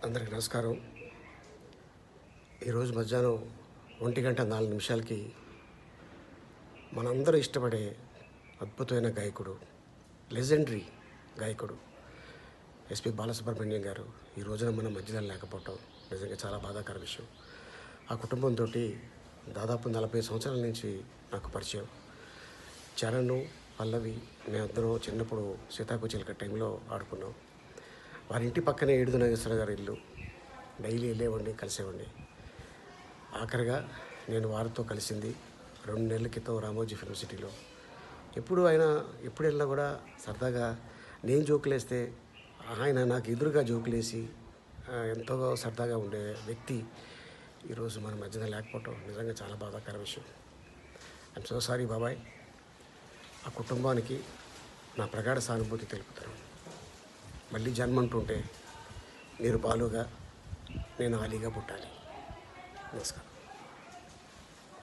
అందరికి నమస్కారం ఈరోజు మధ్యాహ్నం ఒంటి గంట నాలుగు నిమిషాలకి మనందరూ ఇష్టపడే అద్భుతమైన గాయకుడు లెజెండరీ గాయకుడు ఎస్పి బాలసుబ్రహ్మణ్యం గారు ఈ రోజున మన మధ్యలో లేకపోవటం నిజంగా చాలా బాధాకర విషయం ఆ కుటుంబంతో దాదాపు నలభై సంవత్సరాల నుంచి నాకు పరిచయం చరణ్ పల్లవి మేమందరం చిన్నప్పుడు సీతాకోచిలక టైంలో ఆడుకున్నాం వారి ఇంటి పక్కనే ఏడుదు నాగేశ్వర గారి ఇల్లు డైలీ వెళ్ళేవాడిని కలిసేవాడిని ఆఖరిగా నేను వారితో కలిసింది రెండు నెలల క్రితం రామోజీ ఫిల్మ్ సిటీలో ఎప్పుడు ఆయన ఎప్పుడు వెళ్ళినా కూడా సరదాగా నేను జోకులేస్తే ఆయన నాకు ఎదురుగా జోకులేసి ఆ, ఎంతో సరదాగా ఉండే వ్యక్తి ఈరోజు మన మధ్యన లేకపోవటం నిజంగా చాలా బాధాకర విషయం ఐఎమ్ సో సారీ బాబాయ్ ఆ కుటుంబానికి నా ప్రగాఢ సానుభూతి తెలుపుతాను మళ్ళీ జన్మంటుంటే మీరు బాలుగా నేను ఆలీగా పుట్టాలి నమస్కారం